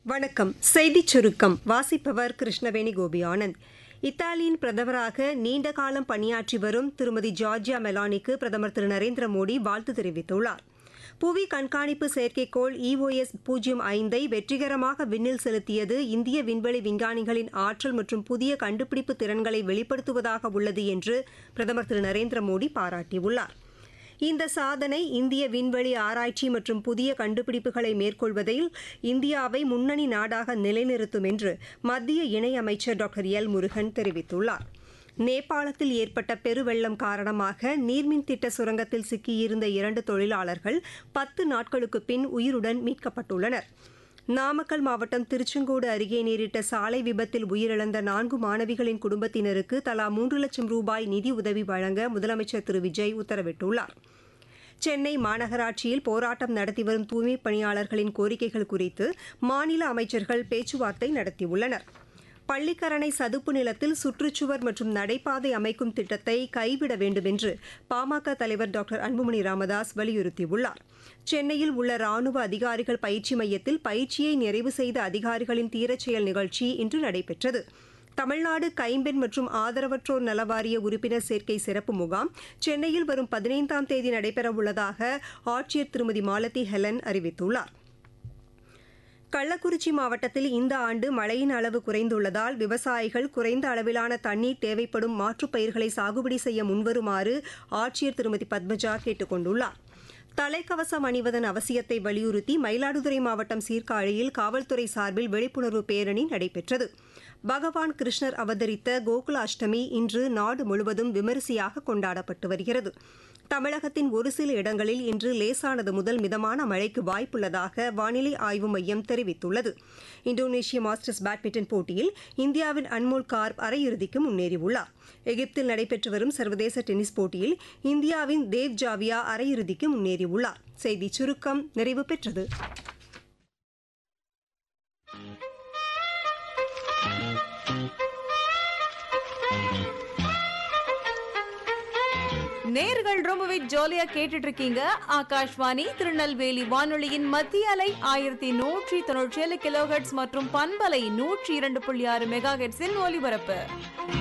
வணக்கம் செய்திச் சுருக்கம் வாசிப்பவர் கிருஷ்ணவேணி கோபி ஆனந்த் இத்தாலியின் பிரதமராக நீண்ட காலம் பணியாற்றி வரும் திருமதி ஜார்ஜியா மெலானிக்கு பிரதமர் திரு நரேந்திர மோடி வாழ்த்து தெரிவித்துள்ளார் புவி கண்காணிப்பு செயற்கைக்கோள் இஓஎஸ் பூஜ்ஜியம் ஐந்தை வெற்றிகரமாக விண்ணில் செலுத்தியது இந்திய விண்வெளி விஞ்ஞானிகளின் ஆற்றல் மற்றும் புதிய கண்டுபிடிப்பு திறன்களை வெளிப்படுத்துவதாக உள்ளது என்று பிரதமர் திரு நரேந்திர மோடி பாராட்டியுள்ளார் இந்த சாதனை இந்திய விண்வெளி ஆராய்ச்சி மற்றும் புதிய கண்டுபிடிப்புகளை மேற்கொள்வதில் இந்தியாவை முன்னணி நாடாக நிலைநிறுத்தும் என்று மத்திய இணையமைச்சர் டாக்டர் எல் முருகன் தெரிவித்துள்ளார் நேபாளத்தில் ஏற்பட்ட பெருவெள்ளம் காரணமாக நீர்மின் திட்ட சுரங்கத்தில் சிக்கியிருந்த இரண்டு தொழிலாளர்கள் பத்து நாட்களுக்கு பின் உயிருடன் மீட்கப்பட்டுள்ளனர் நாமக்கல் மாவட்டம் திருச்செங்கோடு அருகே நேரிட்ட சாலை விபத்தில் உயிரிழந்த நான்கு மாணவிகளின் குடும்பத்தினருக்கு தலா மூன்று லட்சம் ரூபாய் நிதி உதவி வழங்க முதலமைச்சர் திரு விஜய் உத்தரவிட்டுள்ளார் சென்னை மாநகராட்சியில் போராட்டம் நடத்தி வரும் தூய்மைப் பணியாளர்களின் கோரிக்கைகள் குறித்து மாநில அமைச்சர்கள் பேச்சுவார்த்தை நடத்தியுள்ளனர் பள்ளிக்கரணை சதுப்பு நிலத்தில் சுற்றுச்சுவர் மற்றும் நடைபாதை அமைக்கும் திட்டத்தை கைவிட வேண்டும் என்று பாமக தலைவர் டாக்டர் அன்புமணி ராமதாஸ் வலியுறுத்தியுள்ளார் சென்னையில் உள்ள ராணுவ அதிகாரிகள் பயிற்சி மையத்தில் பயிற்சியை நிறைவு செய்த அதிகாரிகளின் தீரச்செயல் நிகழ்ச்சி இன்று நடைபெற்றது தமிழ்நாடு கைம்பெண் மற்றும் ஆதரவற்றோர் நலவாரிய உறுப்பினர் சேர்க்கை சிறப்பு முகாம் சென்னையில் வரும் பதினைந்தாம் தேதி நடைபெறவுள்ளதாக ஆட்சியர் திருமதி மாலதி ஹெலன் அறிவித்துள்ளார் கள்ளக்குறிச்சி மாவட்டத்தில் இந்த ஆண்டு மழையின் அளவு குறைந்துள்ளதால் விவசாயிகள் குறைந்த அளவிலான தண்ணீர் தேவைப்படும் மாற்றுப் பயிர்களை சாகுபடி செய்ய முன்வருமாறு ஆட்சியர் திருமதி பத்மஜா கேட்டுக் கொண்டுள்ளார் தலைக்கவசம் அணிவதன் அவசியத்தை வலியுறுத்தி மயிலாடுதுறை மாவட்டம் சீர்காழியில் காவல்துறை சார்பில் விழிப்புணர்வு பேரணி நடைபெற்றது பகவான் கிருஷ்ணர் அவதரித்த கோகுல அஷ்டமி இன்று நாடு முழுவதும் விமரிசையாக கொண்டாடப்பட்டு வருகிறது தமிழகத்தின் ஒரு சில இடங்களில் இன்று லேசானது முதல் மிதமான மழைக்கு வாய்ப்புள்ளதாக வானிலை ஆய்வு மையம் தெரிவித்துள்ளது இந்தோனேஷிய மாஸ்டர்ஸ் பேட்மிண்டன் போட்டியில் இந்தியாவின் அன்மோல் கார்ப் அரையிறுதிக்கு முன்னேறியுள்ளார் எகிப்தில் நடைபெற்று வரும் சர்வதேச டென்னிஸ் போட்டியில் இந்தியாவின் தேவ் ஜாவியா அரையிறுதிக்கு முன்னேறியுள்ளார் செய்திச் சுருக்கம் நிறைவு பெற்றது நேர்கள் ரொம்பவே ஜாலியா கேட்டுட்டு இருக்கீங்க ஆகாஷ்வாணி திருநெல்வேலி வானொலியின் மத்திய அலை ஆயிரத்தி நூற்றி தொண்ணூற்றி ஏழு கிலோஹெட்ஸ் மற்றும் பண்பலை நூற்றி இரண்டு புள்ளி ஆறு மெகா ஹெட்ஸின் ஒலிபரப்பு